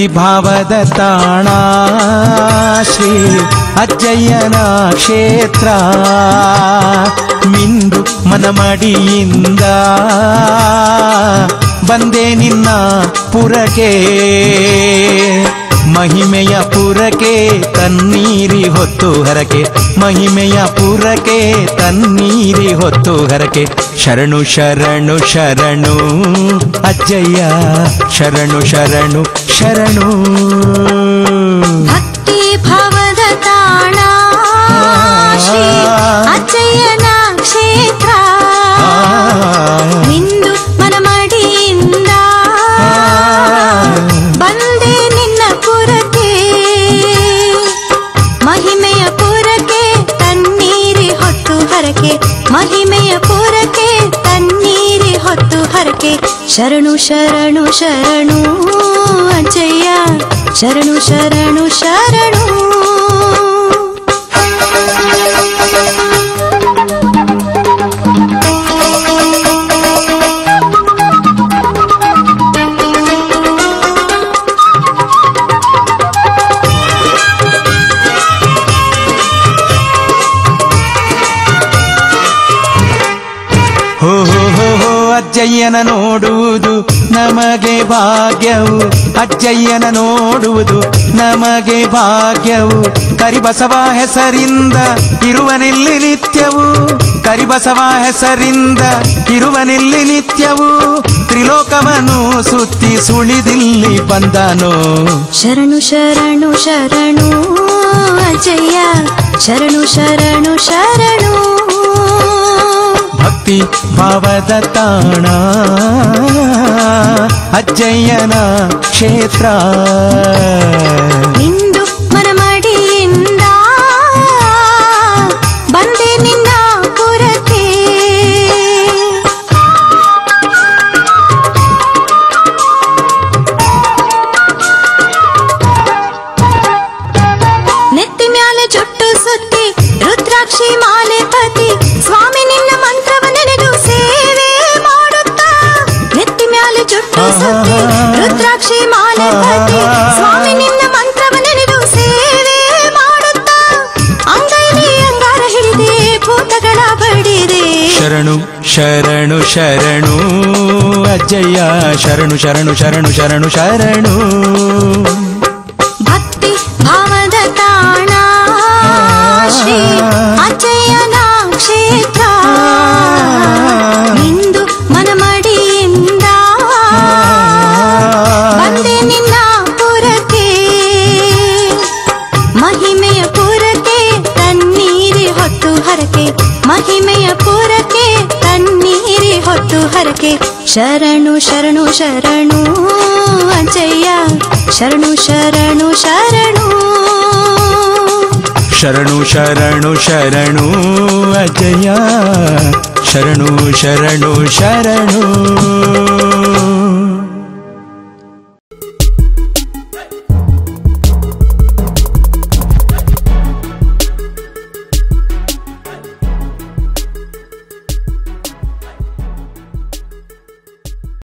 ಭಾವದ ತಾಣ ಶ್ರೀ ಅಜ್ಜಯ್ಯನ ಕ್ಷೇತ್ರ ಮಿಂದು ಮನಮಡಿಯಿಂದ ಬಂದೆ ನಿನ್ನ ಪುರಕ್ಕೆ ಮಹಿಮೆಯ ಪುರಕ್ಕೆ ತನ್ನೀರಿ ಹೊತ್ತು ಹರಕೆ ಮಹಿಮೆಯ ಪುರಕ್ಕೆ ತನ್ನೀರಿ ಹೊತ್ತು ಹರಕೆ ಶರಣು ಶರಣು ಶರಣು ಅಜ್ಜಯ್ಯ ಶರಣು ಶರಣು ಶರಣು ಭಕ್ತಿ ಭಾವದ ತಾಣ ಶ್ರೀ ಅಜ್ಜಯ್ಯನ ಕ್ಷೇತ್ರ ನಿಂದು ಮನಮಡಿಯಿಂದ ಬಂದೆ ನಿನ್ನ ಪುರಕ್ಕೆ ಮಹಿಮೆಯ ಪುರಕ್ಕೆ ತನ್ನೀರಿ ಹೊತ್ತು ಹರಕೆ ಮಹಿಮೆಯ ಪುರಕ್ಕೆ ತನ್ನೀರಿ ಹೊತ್ತು ಹರಕೆ ಶರಣು ಶರಣು ಶರಣು ಅಜ್ಜಯ್ಯ ಶರಣು ಶರಣು ಶರಣು ಹೋ ಹೋ ಹೋ ಹೋ ಅಜ್ಜಯ್ಯನ ನೋಡುವುದು ನಮಗೆ ಭಾಗ್ಯವು ಅಜ್ಜಯ್ಯನ ನೋಡುವುದು ನಮಗೆ ಭಾಗ್ಯವು ಕರಿಬಸವ ಹೆಸರಿಂದ ಇರುವನಿಲ್ಲಿ ನಿತ್ಯವು ಕರಿಬಸವ ಹೆಸರಿಂದ ಇರುವನಿಲ್ಲಿ ನಿತ್ಯವು ತ್ರಿಲೋಕವನ್ನು ಸುತ್ತಿ ಸುಳಿದಿಲ್ಲಿ ಬಂದನೋ ಶರಣು ಶರಣು ಶರಣು ಅಜಯ್ಯ ಶರಣು ಶರಣು ಶರಣು ಭಕ್ತಿ ಭಾವದ ತಾಣ ಅಜ್ಜಯ್ಯನ ಕ್ಷೇತ್ರ ಇಂದು ಮನಮಡಿಯಿಂದ ಬಂದೆ ನಿನ್ನ ಪುರಕ್ಕೆ ನೆತ್ತಿ ಮ್ಯಾಲೆ ಜುಟ್ಟು ಸುತ್ತಿ ರುದ್ರಾಕ್ಷಿ ಮಾಲೆ ಪತಿ ಸ್ವಾಮಿ ನಿನ್ನ ಮಂತ್ರವ ನೆನೆದು ಸೇವೆ ಮಾಡುತ್ತಾ ನೆತ್ತಿ ಮ್ಯಾಲೆ ಜುಟ್ಟು ಸುತ್ತಿ ರುದ್ರಾಕ್ಷಿ ಮಾಲೆ ಪತಿ ಸ್ವಾಮಿ ನಿನ್ನ ಮಂತ್ರವ ನೆನೆದು ಸೇವೆ ಮಾಡುತ್ತಾ ಅಂಗೈಲಿ ಅಂಗಾರ ಹಿಡಿದೆ ಭೂತಗಳ ಬಡಿದೆ ಶರಣು ಶರಣು ಶರಣು ಅಜ್ಜಯ್ಯ ಶರಣು ಶರಣು ಶರಣು ಶರಣು ಶರಣು ಭಕ್ತಿ ಭಾವದ ತಾಣ ಶ್ರೀ ಅಜ್ಜಯ್ಯನ ಕ್ಷೇತ್ರ ಇಂದು ಮನಮಡಿಯಿಂದ ಬಂದೆ ನಿನ್ನ ಪುರಕ್ಕೆ ಮಹಿಮೆಯ ಪುರಕ್ಕೆ ತನ್ನೀರಿ ಹೊತ್ತು ಹರಕೆ ಮಹಿಮೆಯ ಪುರಕ್ಕೆ ತನ್ನೀರಿ ಹೊತ್ತು ಹರಕೆ ಶರಣು ಶರಣು ಶರಣು ಅಜಯ್ಯ ಶರಣು ಶರಣು ಶರಣು ಶರಣು ಶರಣು ಶರಣು ಅಜ್ಜಯ್ಯ ಶರಣು ಶರಣು ಶರಣು